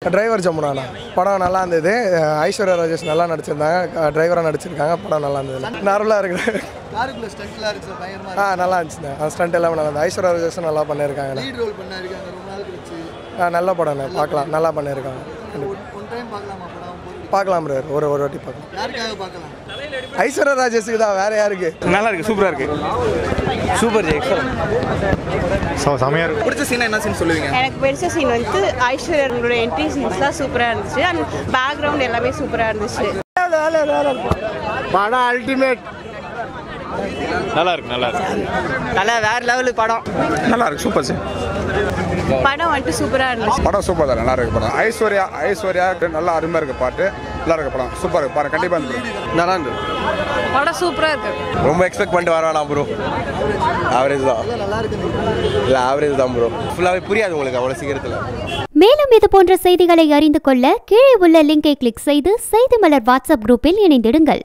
Driver ஜமுனாண்ணா படம் நல்லா இருந்தது அஹ் ஐஸ்வர்யா ராஜேஷ் நல்லா நடிச்சிருந்தாங்க டிரைவராக நடிச்சிருக்காங்க படம் நல்லா இருந்தது நார்மலாக இருக்குது காருக்குள்ள ஸ்டண்ட்லாம் இருக்கு சார் பயங்கரமா ஆ நல்லா இருந்துச்சுண்ணே அந்த ஸ்டண்ட் எல்லாமே நல்லா இருந்தது ஐஸ்வர்யா ராஜேஷும் நல்லா பண்ணியிருக்காங்க லீட் ரோல் பண்ணா இருக்காங்க ரொம்ப நாள் கழிச்சு ஆ நல்ல படம்ண்ணே பார்க்கலாம் நல்லா பண்ணியிருக்காங்க ஒன் டைம் பார்க்கலாமா படம் போர் பார்க்கலாம் bro. ஒரு ஒரு வாட்டி பார்க்கலாம் யாருக்காக பார்க்கலாம் ஐஸ்வர்யா ராஜேஷுக்கு தான் வேற யாருக்கு நல்லா இருக்கு சூப்பரா இருக்கு சூப்பர் ஜி செமையா இருக்கு பிடிச்ச சீனா என்ன சீன் சொல்லுவீங்க எனக்கு பிடிச்ச சீன் வந்து ஐஸ்வர்யோட என்ட்ரி சீன்ஸ்லாம் சூப்பராக இருந்துச்சு அண்ட் பேக்ரவுண்ட் எல்லாமே சூப்பராக இருந்துச்சு படம் அல்டிமேட் நல்லா இருக்கு நல்லா இருக்கு நல்லா வேற லெவலு படம் நல்லா இருக்கு சூப்பர் ஜி படம் வந்துட்டு சூப்பராக இருந்துச்சு படம் சூப்பர் தான் நல்லா இருக்கு படம் ஐஸ்வர்யா ஐஸ்வர்யா நல்லா அருமையாக இருக்கு பாட்டு நல்லா இருக்கு படம் சூப்பர் இருக்கு பாருங்க கண்டிப்பாக இருந்து நல்லா இருக்கு படம் சூப்பராக இருக்கு ரொம்ப எக்ஸ்பெக்ட் பண்ணிட்டு வரானா ப்ரோ ஆவரேஜ் தான் இல்லை ஆவரேஜ் தான் ப்ரோ ஃபுல்லாகவே புரியாது உங்களுக்கு அவ்வளோ சீக்கிரத்தில் மேலும் இது போன்ற செய்திகளை அறிந்து கொள்ள கீழே உள்ள லிங்கை கிளிக் செய்து செய்தி மலர் வாட்ஸ்அப் குரூப்பில் இணைந்திடுங்கள்